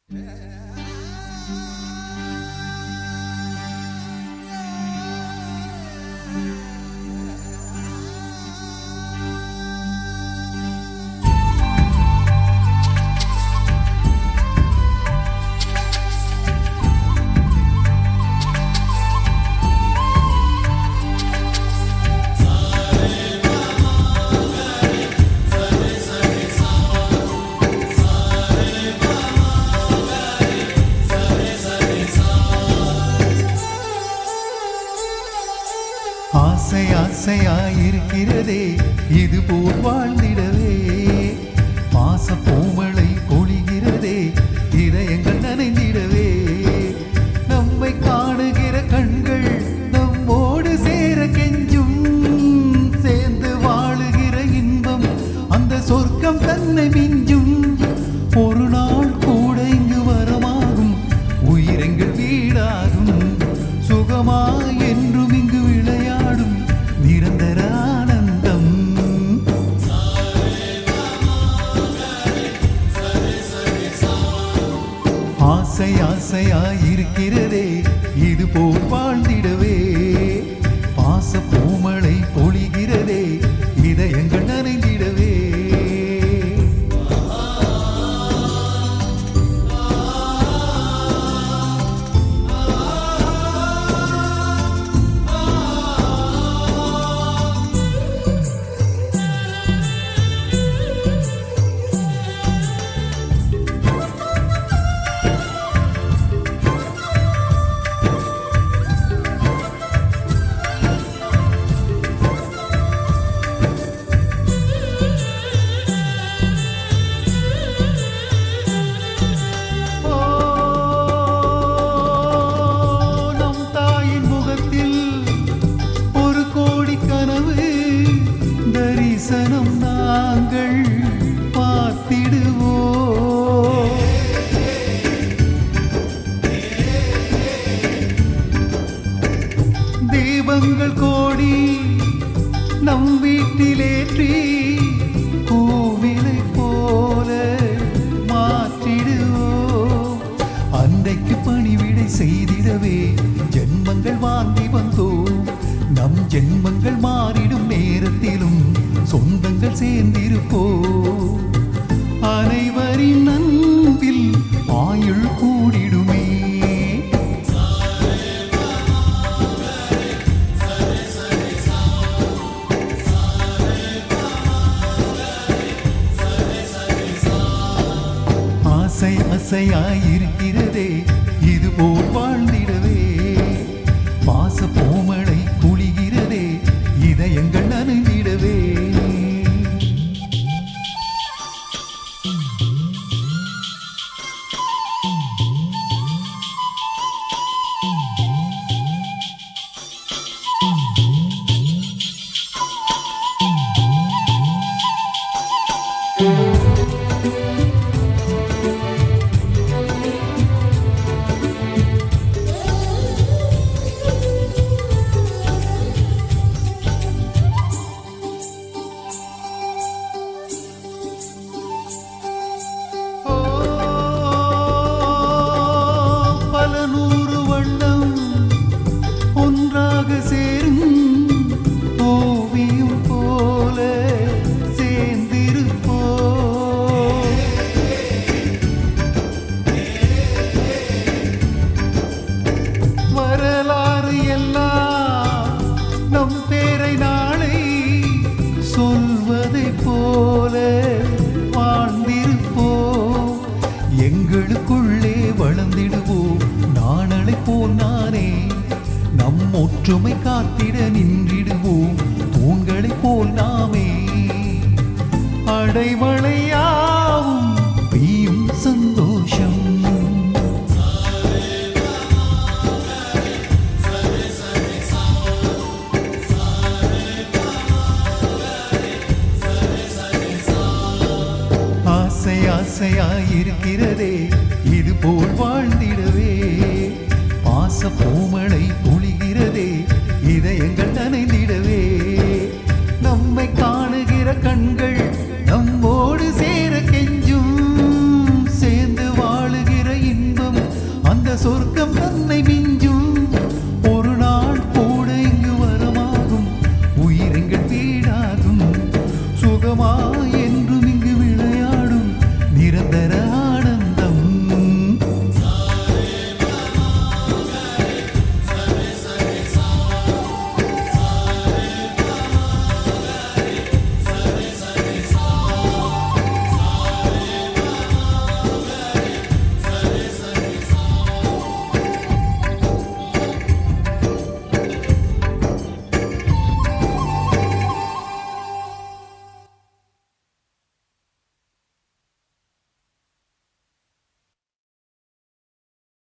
ஆசை ஆசையாயிருக்கிறதே இது போல் வாழ்ந்திடவே பாச பூமழை பொழிகிறதே இதயங்கள் நனைந்திடவே நம்மை காணுகிற கண்கள் நம்மோடு சேர கெஞ்சும் சேர்ந்து வாழுகிற இன்பம் அந்த சொர்க்கம் தன்னை மிஞ்சும் ஒரு நாள் கூட இங்கு வரமாகும் உயிரெங்கள் வீடாகும் சுகமாய் என்றும் இங்கு விளையாடும் நிரந்தர ஆனந்தம் ஆசை ஆசையாயிருக்கிறதே இது போல் வாழ்ந்திடவே பாச பூமழை பொழிகிறதே இதயங்கள் நனைந்திடவே ஓ, நம் தாயின் முகத்தில் ஒரு கோடி கனவு தரிசனம் நாங்கள் பார்த்திடுவோம் தீபங்கள் கோடி நம் வீட்டிலேற்றி கோவிலை போல மாற்றிடுவோம் அன்றைக்கு பணிவிடை செய்திடவே ஜென்மங்கள் வாங்கி வந்தோம் நம் ஜென்மங்கள் மாறிடும் நேரத்திலும் சொந்தங்கள் சேர்ந்திருப்போம் அனைவரின் அன்பில் ஆயுள் கூடிடுமே ஆசை அசையாயிருக்கிறதே இது போல் வாழ்ந்திடவே பாச பூமழை குளிகிறதே இதயங்கள் நனைந்திடவே ஓ, பல நூறு வண்ணம் ஒன்றாக சேரும் ஓவியம் போல சேர்ந்திருப்போ வரலாறு எல்லாம் நம் பேரை நாளை சொல்வதைப் போல வாழ்ந்திருப்போம் எங்களுக்குள்ளே வளர்ந்திடுவோம் நாணலை போல் நானே நம் ஒற்றுமை காத்திட நின்றிடுவோம் தூண்களைப் போல் நாமே அடைமழையாவும் பெய்யும் சந்தோஷம் ஆசை ஆசையாயிருக்கிறதே இது போல் வாழ்ந்திடவே பாச பூமழை